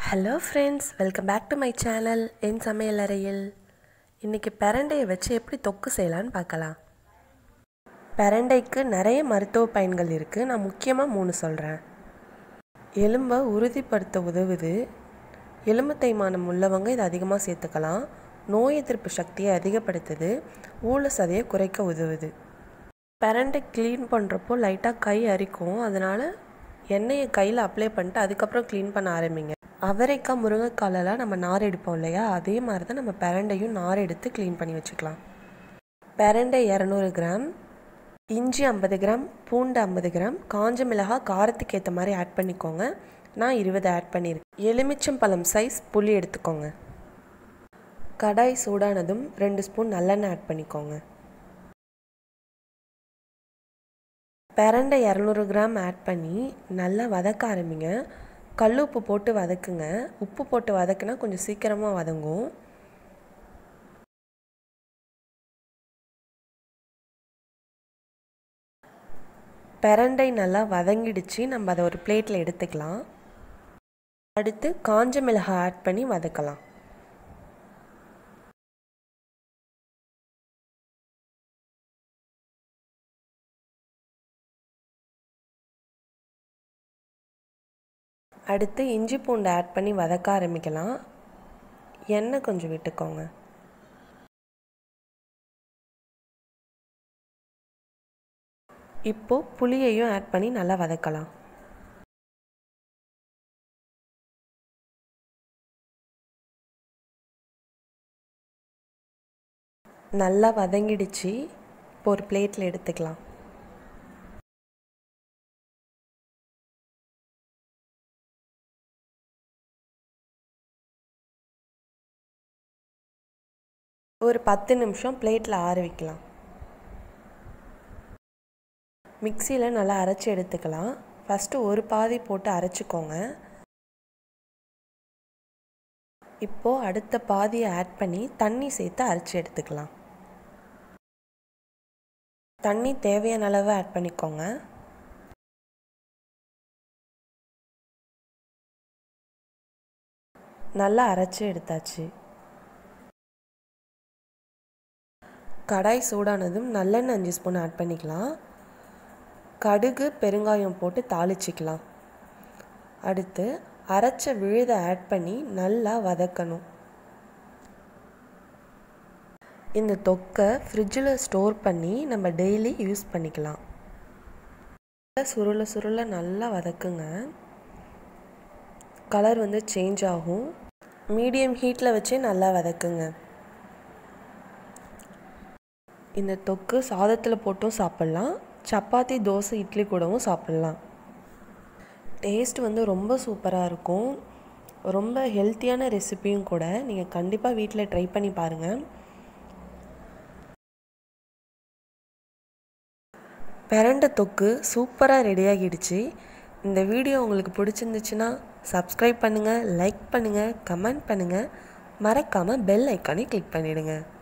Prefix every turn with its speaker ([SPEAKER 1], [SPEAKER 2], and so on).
[SPEAKER 1] hello friends welcome back to my channel என் சமையல் அறையில் இன்றைக்கி பிரண்டையை வச்சு எப்படி தொக்கு செய்யலான்னு பார்க்கலாம் பிரண்டைக்கு நிறைய மருத்துவ பயன்கள் இருக்குது நான் முக்கியமாக மூணு சொல்கிறேன் எலும்பை உறுதிப்படுத்த உதவுது எலும்பு தேய்மானம் உள்ளவங்க இதை அதிகமாக சேர்த்துக்கலாம் நோய் எதிர்ப்பு சக்தியை அதிகப்படுத்துது ஊழ சதையை குறைக்க உதவுது பிரண்டை க்ளீன் பண்ணுறப்போ லைட்டாக கை அரிக்கும் அதனால் எண்ணெயை கையில் அப்ளை பண்ணிட்டு அதுக்கப்புறம் க்ளீன் பண்ண ஆரம்பிங்க அவரைக்காய் முருங்கைக்காலெல்லாம் நம்ம நார் எடுப்போம் இல்லையா அதே மாதிரி தான் நம்ம பிரண்டையும் நார் எடுத்து க்ளீன் பண்ணி வச்சுக்கலாம் பிரண்டை இரநூறு கிராம் இஞ்சி ஐம்பது கிராம் பூண்டு ஐம்பது கிராம் காஞ்ச மிளகாய் காரத்துக்கு ஏற்ற மாதிரி ஆட் பண்ணிக்கோங்க நான் இருபது ஆட் பண்ணியிருக்கேன் எலுமிச்சம்பழம் சைஸ் புளி எடுத்துக்கோங்க கடாய் சூடானதும் ரெண்டு ஸ்பூன் நல்லெண்ணெய் ஆட் பண்ணிக்கோங்க பிரண்டை இரநூறு கிராம் ஆட் பண்ணி நல்லா வதக்க ஆரம்பிங்க கல் உப்பு போட்டு வதக்குங்க உப்பு போட்டு வதக்குனா கொஞ்சம் சீக்கிரமாக வதங்கும் பிரண்டை நல்லா வதங்கிடுச்சு நம்ம அதை ஒரு பிளேட்டில் எடுத்துக்கலாம் அடுத்து காஞ்ச மிளகாய் ஆட் பண்ணி வதக்கலாம் அடுத்து இஞ்சி பூண்டு ஆட் பண்ணி வதக்க ஆரம்பிக்கலாம் எண்ணெய் கொஞ்சம் விட்டுக்கோங்க இப்போது புளியையும் ஆட் பண்ணி நல்லா வதக்கலாம் நல்லா வதங்கிடுச்சு இப்போ ஒரு பிளேட்டில் எடுத்துக்கலாம் ஒரு பத்து நிமிஷம் பிளேட்டில் ஆற வைக்கலாம் மிக்சியில் நல்லா அரைச்சி எடுத்துக்கலாம் ஃபஸ்ட்டு ஒரு பாதி போட்டு அரைச்சிக்கோங்க இப்போது அடுத்த பாதியை ஆட் பண்ணி தண்ணி சேர்த்து அரைச்சி எடுத்துக்கலாம் தண்ணி தேவையான அளவு ஆட் பண்ணிக்கோங்க நல்லா அரைச்சி எடுத்தாச்சு கடாய் சூடானதும் நல்லெண்ணெய் அஞ்சு ஸ்பூன் ஆட் பண்ணிக்கலாம் கடுகு பெருங்காயம் போட்டு தாளிச்சிக்கலாம் அடுத்து அரைச்ச விழுதை ஆட் பண்ணி நல்லா வதக்கணும் இந்த தொக்கை ஃப்ரிட்ஜில் ஸ்டோர் பண்ணி நம்ம டெய்லி யூஸ் பண்ணிக்கலாம் சுருள சுருள நல்லா வதக்குங்க கலர் வந்து சேஞ்ச் ஆகும் மீடியம் ஹீட்டில் வச்சே நல்லா வதக்குங்க இந்த தொக்கு சாதத்தில் போட்டும் சாப்பிட்லாம் சப்பாத்தி தோசை இட்லி கூடவும் சாப்பிட்லாம் டேஸ்ட் வந்து ரொம்ப சூப்பராக இருக்கும் ரொம்ப ஹெல்த்தியான ரெசிபியும் கூட நீங்கள் கண்டிப்பாக வீட்டில் ட்ரை பண்ணி பாருங்கள் பிரண்டை தொக்கு சூப்பராக ரெடியாகிடுச்சு இந்த வீடியோ உங்களுக்கு பிடிச்சிருந்துச்சுன்னா சப்ஸ்கிரைப் பண்ணுங்கள் லைக் பண்ணுங்கள் கமெண்ட் பண்ணுங்கள் மறக்காமல் பெல் ஐக்கானே கிளிக் பண்ணிவிடுங்க